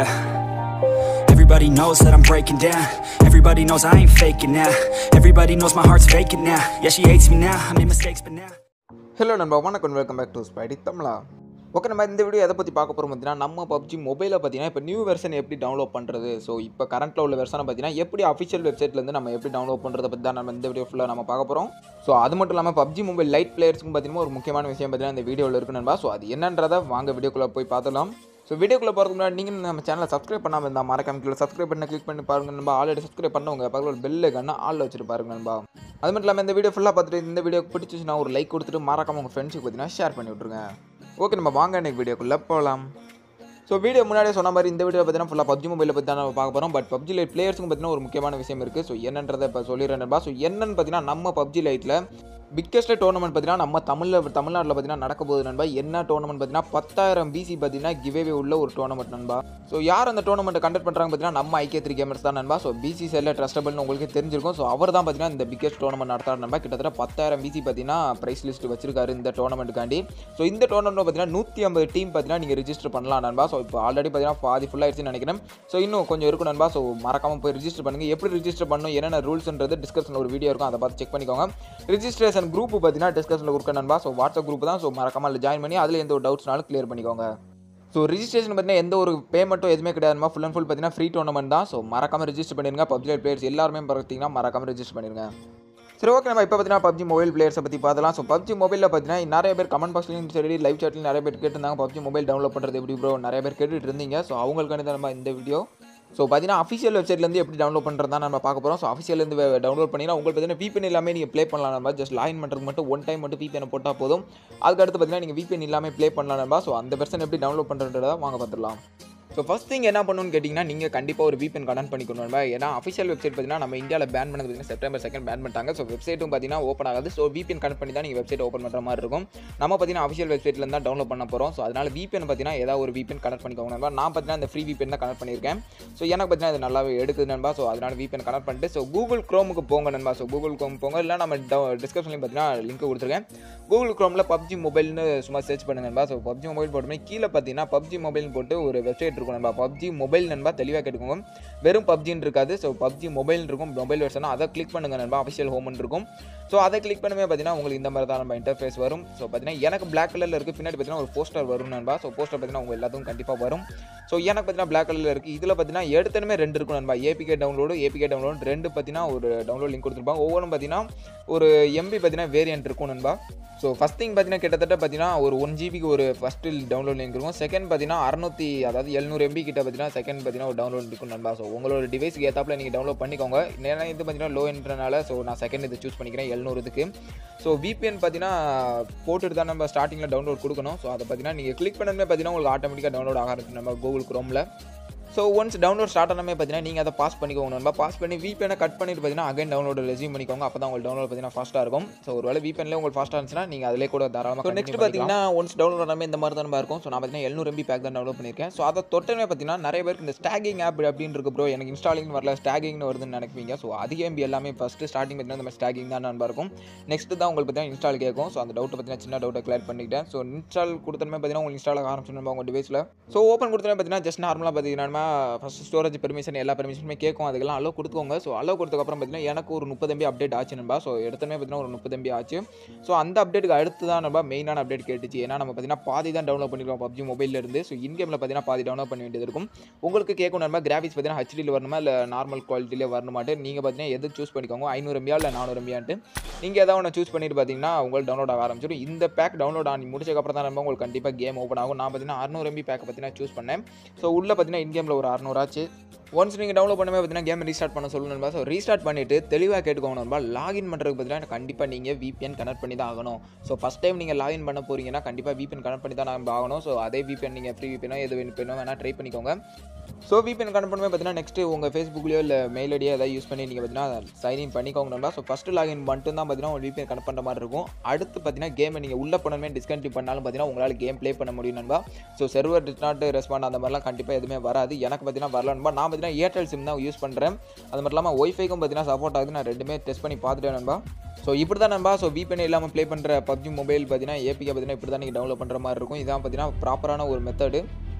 yeah. Everybody knows that I'm breaking down. Everybody knows I ain't faking now. Everybody knows my heart's vacant now. Yeah, she hates me now. I made mistakes, but now. Hello நண்பா வணக்கம் welcome back to Spidey தமிழா okay நம்ம இந்த video எதை பற்றி பார்க்க போகிறோம் பார்த்தீங்கன்னா நம்ம பப்ஜி மொபைலில் பார்த்தீங்கன்னா இப்போ நியூ வெர்ஷன் எப்படி டவுன்லோட் பண்ணுறது ஸோ இப்போ கரண்ட்டில் உள்ள வெர்ஷனை பார்த்தீங்கன்னா எப்படி அஃபிஷியல் வெப்சைட்லேருந்து நம்ம எப்படி டவுன்லோட் பண்ணுறத பற்றி தான் நம்ம இந்த வீடியோ ஃபுல்லாக நம்ம பார்க்க போகிறோம் ஸோ அது மட்டும் இல்லாமல் பப்ஜி மொபைல் லைட் பிளேயர்ஸ்க்கும் பார்த்தீங்கன்னா ஒரு முக்கியமான விஷயம் பார்த்தீங்கன்னா இந்த வீடியோவில் இருக்கு நண்பா ஸோ அது என்னன்றதை வாங்க வீடியோக்குள்ளே போய் பார்த்துலாம் ஸோ வீடியோக்குள்ளே போகிறதுக்கு முன்னாடி நீங்கள் நம்ம சேனலை சப்ஸ்கிரைப் பண்ணாமல் இருந்தால் மறக்காம கீழே சப்ஸ்கிரைப் பண்ண கிளிக் பண்ணி பாருங்க நண்பா ஆல்ரெடி சப்ஸ்கிரைப் பண்ணவங்க பக்கத்தில் ஒரு பெல் கண்ணா ஆளில் வச்சுட்டு பாருங்க நண்பா அது மட்டும் இல்லாமல் இந்த வீடியோ ஃபுல்லாக பார்த்துட்டு இந்த வீடியோ பிடிச்சிச்சுன்னா ஒரு லைக் கொடுத்துட்டு மறக்காம உங்கள் ஃப்ரெண்ட்ஸுக்கு பார்த்தீங்கன்னா ஷேர் பண்ணி விட்ருங்க ஓகே நம்ம வாங்க இன்னைக்கு வீடியோக்குள்ளே போகலாம் ஸோ வீடியோ முன்னாடியே சொன்ன மாதிரி இந்த வீடியோ பார்த்தீங்கன்னா ஃபுல்லாக பப்ஜி மொபைலில் பற்றி தான் நம்ம பார்க்க போகிறோம் பட் பப்ஜி லைட் பிளேயர்ஸுக்கும் பார்த்தீங்கன்னா ஒரு முக்கியமான விஷயம் இருக்குது ஸோ என்னன்றதை இப்போ சொல்லிடுறேன் நண்பா ஸோ என்னன்னு பார்த்தீங்கன்னா நம்ம பப்ஜி லைட்டில் பிக்கெஸ்ட் டோர்னமெண்ட் பார்த்தீங்கன்னா நம்ம தமிழில் தமிழ்நாட்டில் பார்த்தீங்கன்னா நடக்க போகுது நண்பா என்ன டோர்னமெண்ட் பார்த்தீங்கன்னா பத்தாயிரம் பிசி பார்த்தீங்கன்னா கிவேவே உள்ள ஒரு டோர்னமெண்ட் நண்பா ஸோ யார் அந்த டோர்னமெண்ட்டை கண்டக்ட் பண்ணுறாங்க பார்த்தீங்கன்னா நம்ம ஐக்கிய த்ரீ கேமர்ஸ் தான் நண்பா ஸோ பிசி செல்ல ட்ரஸ்டபிள்னு உங்களுக்கு தெரிஞ்சிருக்கும் ஸோ அவர் தான் பார்த்தீங்கன்னா இந்த பிக்கெஸ்ட் டோர்னமெண்ட் நடத்தாரு நண்பா கிட்டத்தட்ட பத்தாயிரம் பிசி பார்த்தீங்கன்னா ப்ரைஸ் லிஸ்ட் வச்சிருக்காரு இந்த டோர்னமெண்ட்டுக்காண்டி ஸோ இந்த டோர்னமெண்ட் பார்த்தீங்கன்னா நூற்றி ஐம்பது டீம் பார்த்தீங்கன்னா நீங்கள் ரிஜிஸ்டர் பண்ணலாம் நண்பா ஸோ இப்போ ஆல்ரெடி பார்த்தீங்கன்னா பாதி ஃபுல்லாக ஆயிடுச்சுன்னு நினைக்கிறேன் ஸோ இன்னும் கொஞ்சம் இருக்கும் நண்பா ஸோ மறக்காமல் போய் ரிஜிஸ்டர் பண்ணுங்கள் எப்படி ரிஜிஸ்டர் பண்ணணும் என்னென்ன ரூல்ஸ்ன்றது டிஸ்கஷனில் ஒரு வீடியோ இருக்கும் அதை பார்த்து செக் பண்ணிக்கோங்க ரிஜிஸ்ட்ரேஷன் குரூப் பார்த்தீங்கன்னா டிஸ்கஷனில் கொடுக்க நண்பா ஸோ வாட்ஸ்அப் குரூப் தான் ஸோ மறக்காமல் அதில் ஜாயின் பண்ணி அதில் எந்த ஒரு டவுட்ஸ்னாலும் கிளியர் பண்ணிக்கோங்க ஸோ ரிஜிஸ்ட்ரேஷன் பார்த்தீங்கன்னா எந்த ஒரு பேமெண்ட்டும் எதுவுமே கிடையாதுமா ஃபுல் அண்ட் ஃபுல் பார்த்தீங்கன்னா ஃப்ரீ டோர்னமெண்ட் தான் ஸோ மறக்காமல் ரிஜிஸ்டர் பண்ணிருங்க பப்ஜி பிளேயர்ஸ் எல்லாருமே பார்த்தீங்கன்னா மறக்காமல் ரிஜிஸ்டர் பண்ணிருங்க சரி ஓகே நம்ம இப்போ பார்த்தீங்கன்னா பப்ஜி மொபைல் பிளேயர்ஸை பற்றி பார்த்தலாம் ஸோ பப்ஜி மொபைலில் பார்த்தீங்கன்னா நிறைய பேர் கமெண்ட் பாக்ஸ்லையும் சரி லைவ் சாட்லையும் நிறைய பேர் கேட்டிருந்தாங்க பப்ஜி மொபைல் டவுன்லோட் பண்ணுறது எப்படி ப்ரோ நிறைய பேர் கேட்டுட்டு இருந்தீங்க ஸோ அவங்களுக்கான தான் நம்ம இந்த வீடியோ ஸோ பார்த்தீங்கன்னா அஃபிஷியல் வெப்சைட்லேருந்து எப்படி டவுன்லோட் பண்ணுறது தான் நம்ம பார்க்க போகிறோம் ஸோ அஃபிஷியலேருந்து டவுன்லோட் பண்ணிங்கன்னா உங்களுக்கு பார்த்தீங்கன்னா VPN எல்லாமே நீங்கள் ப்ளே பண்ணலாம் நம்ம ஜஸ்ட் லாயின் பண்ணுறது மட்டும் ஒன் டைம் மட்டும் VPN போட்டால் போதும் அதுக்கடுத்து பார்த்தீங்கன்னா நீங்கள் VPN இல்லாமல் ப்ளே பண்ணலாம் நண்பா ஸோ அந்த வெர்ஷன் எப்படி டவுன்லோட் பண்ணுறதை வாங்க பார்த்துடலாம் ஸோ ஃபஸ்ட் திங் என்ன பண்ணணும்னு கேட்டிங்கன்னா நீங்கள் கண்டிப்பாக ஒரு VPN கனெக்ட் பண்ணிக்கணும் நண்பா. ஏன்னா அஃபிஷியல் வெப்சைட் பார்த்தீங்கன்னா நம்ம இந்தியாவில் பேன் பண்ணது பார்த்தீங்கன்னா செப்டம்பர் செகண்ட் பேன் பண்ணிட்டாங்க ஸோ வெப்சைட்டும் பார்த்தீங்கன்னா ஓப்பன் ஆகாது ஸோ VPN கனெக்ட் பண்ணி தான் நீங்கள் வெப்சைட் ஓப்பன் பண்ணுற மாதிரி இருக்கும் நம்ம பார்த்தீங்கன்னா அஃபிஷியல் வெப்சைட்ல தான் டவுன்லோட் பண்ண போகிறோம் ஸோ அதனால் VPN பார்த்தீங்கன்னா ஏதாவது ஒரு VPN கனெக்ட் பண்ணிக்கோங்க நண்பா நான் பார்த்தீங்கன்னா இந்த ஃப்ரீ VPN தான் கனெக்ட் பண்ணியிருக்கேன் ஸோ எனக்கு பார்த்தீங்கன்னா இது நல்லாவே எடுக்குது நண்பா ஸோ அதனால் VPN கனெக்ட் பண்ணிட்டு ஸோ கூகுள் க்ரோமுக்கு போங்க நண்பா ஸோ கூகுள் க்ரோம் போங்க இல்லை நம்ம டிஸ்கிரிப்ஷன்லையும் பார்த்தீங்கன்னா லிங்க் கொடுத்துருக்கேன் கூகுள் க்ரோமில் பப்ஜி மொபைல்னு சும்மா சர்ச் பண்ணுங்க நண்பா ஸோ பப்ஜி மொபைல் போட்டுமே கீழே பார்த்தீங்கன்னா பப்ஜி மொபைல்னு போட்டு ஒரு வெப்சைட் இருக்கும் நண்பா பப்ஜி மொபைல் நண்பா தெளிவாக கேட்டுக்கோங்க வெறும் பப்ஜின்னு இருக்காது ஸோ பப்ஜி மொபைல் இருக்கும் மொபைல் வெர்ஷன் அதை கிளிக் பண்ணுங்க நண்பா அஃபிஷியல் ஹோம்னு இருக்கும் ஸோ அதை கிளிக் பண்ணுமே பார்த்தீங்கன்னா உங்களுக்கு இந்த மாதிரி தான் நம்ம இன்டர்ஃபேஸ் வரும் ஸோ பார்த்தீங்கன்னா எனக்கு பிளாக் கலரில் இருக்குது பின்னாடி பார்த்தீங்கன்னா ஒரு போஸ்டர் வரும் நண்பா ஸோ போஸ்டர் பார்த்தீங்கன்னா உங்கள் எல்லாத்துக்கும் கண்டிப்பாக வரும் ஸோ எனக்கு பார்த்தீங்கன்னா பிளாக் கலரில் இருக்குது இதில் பார்த்தீங்கன்னா எடுத்தனுமே ரெண்டு இருக்கும் நண்பா ஏபிகே டவுன்லோடு ஏபிகே டவுன்லோடு ரெண்டு பார்த்தீங்கன்னா ஒரு டவுன்லோட் லிங்க் கொடுத்துருப்பாங்க ஒவ்வொன்றும் பார்த்தீங்கன்னா ஒரு எம்பி பார்த்தீங்கன்னா வேரியன்ட் இருக்கும் நண்பா ஸோ ஃபஸ்ட் திங் பார்த்தீங்கன்னா கிட்டத்தட்ட பார்த்தீங்கன்னா ஒரு ஒன் ஜிபிக்கு ஒரு ஃபஸ்ட்டு டவுன்லோட் லிங்க் இருக்கும் செகண்ட் பார்த்தீங்கன்னா அறுநூத்தி அதாவது எழுநூறு எம்பி கிட்ட பார்த்தீங்கன்னா செகண்ட் பார்த்தீங்கன்னா ஒரு டவுன்லோட் இருக்கும் நண்பா ஸோ உங்களோட டிவைஸ்க்கு ஏத்தாப்பில் நீங்கள் டவுன்லோட் பண்ணிக்கோங்க ஏன்னா இது பார்த்தீங்கன்னா லோ என்றனால ஸோ நான் செகண்ட் இது சூஸ் பண்ணிக்கிறேன் எழுநூறு இதுக்கு ஸோ VPN பார்த்தீங்கன்னா போட்டுட்டு தான் நம்ம ஸ்டார்டிங்கில் டவுன்லோட் கொடுக்கணும் ஸோ அதை பார்த்தீங்கன்னா நீங்கள் கிளிக் பண்ணணுமே பார்த்தீங்கன்னா உங்களுக்கு ஆட்டோமேட்டிக்காக டவுன்லோட் ஆக ஆரம்பிச்சு நம்ம கூகுள் க்ரோமில் ஸோ ஒன்ஸ் டவுன்லோட் ஸ்டார்ட் ஆனமே பார்த்தீங்கன்னா நீங்கள் அதை பாஸ் பண்ணிக்கோங்க நம்ம பாஸ் பண்ணி VPN கட் பண்ணிட்டு பார்த்தீங்கன்னா அகைன் டவுன்லோட் ரெசியூம் பண்ணிக்கோங்க அப்போ தான் உங்களுக்கு டவுன்லோட் பார்த்தீங்கன்னா ஃபாஸ்ட்டாக இருக்கும் ஸோ ஒரு வேலை VPNல உங்களுக்கு ஃபாஸ்ட்டாக இருந்துச்சுன்னா நீங்கள் அதிலே கூட தாராளமாக நெக்ஸ்ட் பார்த்தீங்கன்னா ஒன்ஸ் டவுன்லோட் ஆனமே இந்த மாதிரி தான் இருக்கும் ஸோ நான் பார்த்தீங்கன்னா எழுநூறு எம்பி பேக் தான் டவுன்லோட் பண்ணியிருக்கேன் ஸோ அதை தொட்டனே பார்த்தீங்கன்னா நிறைய பேருக்கு இந்த ஸ்டாகிங் ஆப் அப்படின்னு இருக்கு ப்ரோ எனக்கு இன்ஸ்டாலிங் வரல ஸ்டாகிங்னு வருதுன்னு நினைப்பீங்க ஸோ அதிக எம்பி எல்லாமே ஃபஸ்ட்டு ஸ்டார்டிங் பார்த்தீங்கன்னா இந்த ஸ்டாகிங் தான் நண்பா இருக்கும் நெக்ஸ்ட் தான் உங்களுக்கு பார்த்தீங்கன்னா இன்ஸ்டால் கேட்கும் ஸோ அந்த டவுட்டை பார்த்தீங்கன்னா சின்ன டவுட்டை கிளியர் பண்ணிக்கிட்டேன் ஸோ இன்ஸ்டால் கொடுத்தனமே பார்த்தீங்கன்னா உங்களுக்கு இன்ஸ்டால் ஆரம்பிச்சிடணும் உங்கள் டிவைஸில் ஸோ ஓப்பன் கொடுத்தனே பார்த்தீங்கன்னா ஜஸ்ட் நார்மலாக பார்த்தீங்கன்னா ஃபஸ்ட் ஸ்டோரேஜ் பெர்மிஷன் எல்லா பெர்மிஷனுமே கேட்கும் அதுக்கெல்லாம் அலோ கொடுத்துக்கோங்க ஸோ அலோ கொடுத்ததுக்கப்புறம் பார்த்தீங்கன்னா எனக்கு ஒரு முப்பது எம்பி அப்டேட் ஆச்சு நண்பா ஸோ எடுத்தனே பார்த்தீங்கன்னா ஒரு முப்பது எம்பி ஆச்சு ஸோ அந்த அப்டேட்டுக்கு அடுத்து தான் நம்ம மெயினான அப்டேட் கேட்டுச்சு ஏன்னா நம்ம பார்த்தீங்கன்னா பாதி தான் டவுன்லோட் பண்ணிருக்கோம் பப்ஜி மொபைலில் இருந்து ஸோ இன் கேமில் பார்த்தீங்கன்னா பாதி டவுன்லோட் பண்ண வேண்டியது இருக்கும் உங்களுக்கு கேட்கும் நம்ம கிராஃபிக்ஸ் பார்த்தீங்கன்னா ஹெச்டியில் வரணுமா இல்லை நார்மல் குவாலிட்டியில் வரணுமாட்டு நீங்கள் பார்த்தீங்கன்னா எது சூஸ் பண்ணிக்கோங்க ஐநூறு எம்பியா இல்லை நானூறு எம்பியான்ட்டு நீங்கள் ஏதாவது ஒன்று சூஸ் பண்ணிட்டு பார்த்தீங்கன்னா உங்களுக்கு டவுன்லோட் ஆக ஆரம்பிச்சிடும் இந்த பேக் டவுன்லோட் ஆனி முடிச்சக்கப்புறம் தான் நம்ம உங்களுக்கு கண்டிப்பாக கேம் ஓப்பன் ஆகும் நான் பார்த்தீங்கன்னா அறுநூறு எம்பி பேக்கை பார்த்தீங்கன்னா சூஸ் பண்ணேன் ஸோ உள்ள பார்த்தீங்கன்னா இன் கேமில் ஒரு அறுநூறாச்சு ஒன்ஸ் நீங்கள் டவுன்லோட் பண்ணுமே பார்த்தீங்கன்னா கேம் ரீஸ்டார்ட் பண்ண சொல்லணும் நண்பா ஸோ ரீஸ்டார்ட் பண்ணிவிட்டு தெளிவாக கேட்டுக்கோங்க நண்பா லாகின் பண்ணுறதுக்கு பார்த்தீங்கன்னா கண்டிப்பாக நீங்கள் VPN கனெக்ட் பண்ணி தான் ஆகணும் ஸோ ஃபஸ்ட் டைம் நீங்கள் லாகின் பண்ண போறீங்கன்னா கண்டிப்பாக VPN கனெக்ட் பண்ணி தான் நம்ம ஆகணும் ஸோ அதே VPN நீங்கள் ஃப்ரீ VPN எது வேணும் வேணால் ட்ரை பண்ணிக்கோங்க ஸோ VPN கனெக்ட் பண்ணுமே பார்த்தீங்கன்னா நெக்ஸ்ட்டு உங்கள் ஃபேஸ்புக்லையோ இல்லை மெயில் ஐடியோ ஏதாவது யூஸ் பண்ணி நீங்கள் பார்த்தீங்கன்னா சைன்இன் பண்ணிக்கோங்க நண்பா ஸோ ஃபஸ்ட்டு லாகின் மட்டும் தான் பார்த்தீங்கன்னா உங்கள் VPN கனெக்ட் பண்ணுற மாதிரி இருக்கும் அடுத்து பார்த்தீங்கன்னா கேமை நீங்கள் உள்ள பண்ணணுமே டிஸ்கண்டினியூ பண்ணாலும் பார்த்தீங்கன்னா உங்களால் கேம் ப்ளே பண்ண முடியும் நண்பா so server this not respond அந்த மாதிரிலாம் கண்டிப்பாக எதுவுமே வராது எனக்கு பார்த்தீங்கன்னா வரல நண்பா நான் பார்த்தீங்கன்னா ஏர்டெல் சிம் தான் யூஸ் பண்ணுறேன் அது மட்டும் இல்லாமல் ஒய்ஃபைக்கும் பார்த்தீங்கன்னா சப்போர்ட் ஆகுது நான் ரெண்டுமே டெஸ்ட் பண்ணி பார்த்துட்டேன் நண்பா ஸோ இப்படி தான் நண்பா ஸோ VPN இல்லாமல் ப்ளே பண்ணுற பப்ஜி மொபைல் பார்த்தீங்கன்னா ஏபிகே பார்த்தீங்கன்னா இப்படி தான் நீங்கள் டவுன்லோட் பண்ணுற மாதிரி இருக்கும் இதான் பார்த்தீங்கன்னா ப்ராப்பரான ஒரு மெத்தடு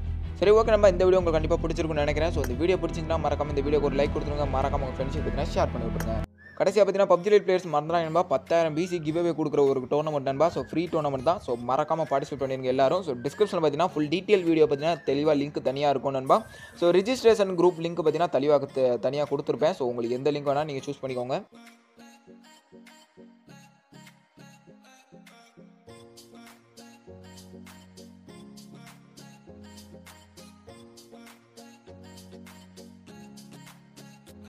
சரி ஓகே நம்ம இந்த வீடியோ உங்களுக்கு கண்டிப்பாக பிடிச்சிருக்கும்னு நினைக்கிறேன் ஸோ இந்த வீடியோ பிடிச்சிருந்தா மறக்காம இந்த வீடியோக்கு ஒரு லைக் கொடுத்துருங்க மறக்காம உங்கள் ஃப்ரெண்ட்ஷிப் பார்த்தீங்கன்னா ஷேர் பண்ணி விட்டுருங்க கடைசியாக பார்த்தீங்கன்னா பப்ஜி லைட் பிளேயர்ஸ் மறந்துடா என்பா பத்தாயிரம் பிசி கிவ்அவே கொடுக்குற ஒரு டோர்னமெண்ட் நண்பா ஸோ ஃப்ரீ டோர்னமெண்ட் தான் ஸோ மறக்காம பார்ட்டிசிபேட் பண்ணிருங்க எல்லாரும் ஸோ டிஸ்கிரிப்ஷனில் பார்த்தீங்கன்னா ஃபுல் டீட்டெயில் வீடியோ பார்த்தீங்கன்னா தெளிவாக லிங்க் தனியாக இருக்கும் நண்பா ஸோ ரிஜிஸ்ட்ரேஷன் குரூப் லிங்க் பார்த்தீங்கன்னா தெளிவாக தனியாக கொடுத்துருப்பேன் ஸோ உங்களுக்கு எந்த லிங்க் வேணால் நீங்கள் சூஸ் பண்ணிக்கோங்க